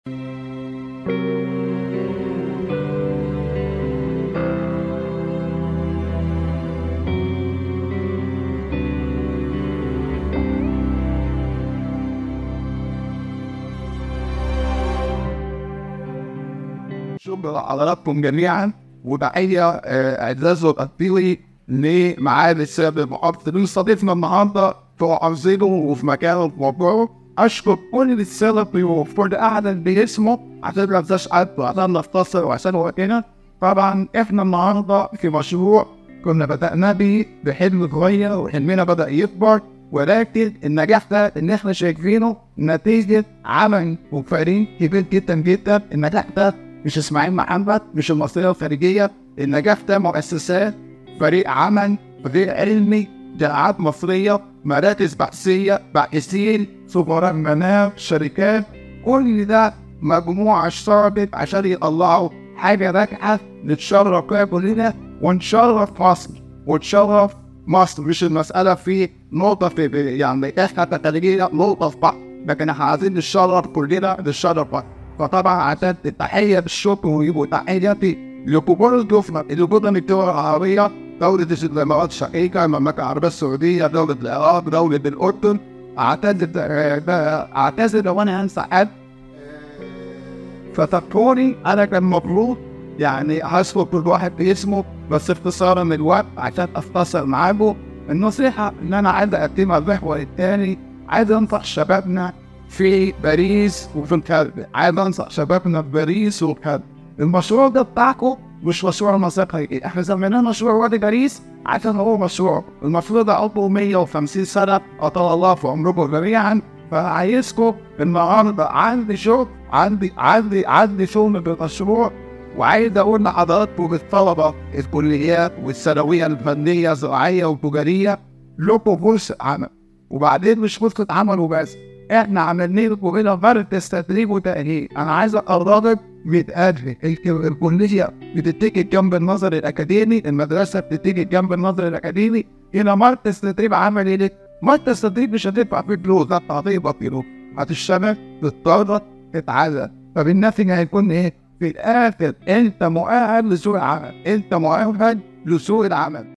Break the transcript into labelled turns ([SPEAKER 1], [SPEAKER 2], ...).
[SPEAKER 1] شكرا لحضراتكم جميعا وتحيه آه، اعزاز وتقديري لمعالي السيد المحافظ اللي استضيفنا النهارده في محافظته وفي مكانه وفي موضوعه اشكر كل الساده الضيوف كل احد باسمه عشان ما انساش حد وعشان نختصر وعشان وقتنا طبعا احنا النهارده في مشروع كنا بدأنا به بحلم صغير وحلمنا بدأ يكبر ولكن النجاح ده ان احنا شايفينه نتيجة عمل وفريق كبير جدا جدا النجاح ده مش اسماعيل محمد مش المصرية الخارجية النجاح ده مؤسسات فريق عمل فريق علمي جامعات مصرية مراكز بحثية باحثين سفراء منام شركات كل ده مجموعة اشتركت عشان يطلعوا حاجة ناجحة نتشرف بيها كلنا ونشرف مصر ونشرف مصر مش المسألة في نقطة في في- يعني احنا كخارجية نقطة في بعض لكن احنا عايزين نتشرف كلنا نتشرف بعض فطبعا عشان التحية بالشكر ويبقوا تحياتي لكبار الضيوفنا اللي جم من الدول العربية دولة الإمارات الشقيقة المملكة العربية السعودية دولة العراق دولة الأردن أعتذر آه، أعتذر لو أنا هنسى حد فتذكروني انا كان المفروض يعني هذكر كل واحد باسمه بس اختصارا من الوقت عشان اختصر معاكم النصيحة اللي أنا عايز أقدمها المحور الثاني عايز أنصح شبابنا في باريس وفي الكلب عايز أنصح شبابنا في باريس والكلب المشروع ده بتاعكم مش مشروع المساقي احنا سميناه مشروع وادي باريس عشان هو مشروع المفروض ده عمره 150 سنة أطال الله في عمركم جميعا فعايزكم النهارده عندي شغل عندي عندي عندي شغل بالمشروع وعايز اقول لحضراتكم الطلبه الكليات والثانويه الفنيه الزراعيه والتجاريه لكم فرصه عمل وبعدين مش فرصه عمل وبس احنا عملنا لكم هنا مركز تدريب وتاهيل انا عايز اقربك بيتأهل الكليه بتتجه جنب النظر الاكاديمي المدرسه بتتجه جنب النظر الاكاديمي هنا مركز تدريب عملي لك مركز تدريب مش هتدفع فيه فلوس لا هتقبض فلوس هتشتغل تتدرب تتعلم فبالناتج هيكون ايه؟ في الاخر انت مؤهل لسوق العمل انت مؤهل لسوق العمل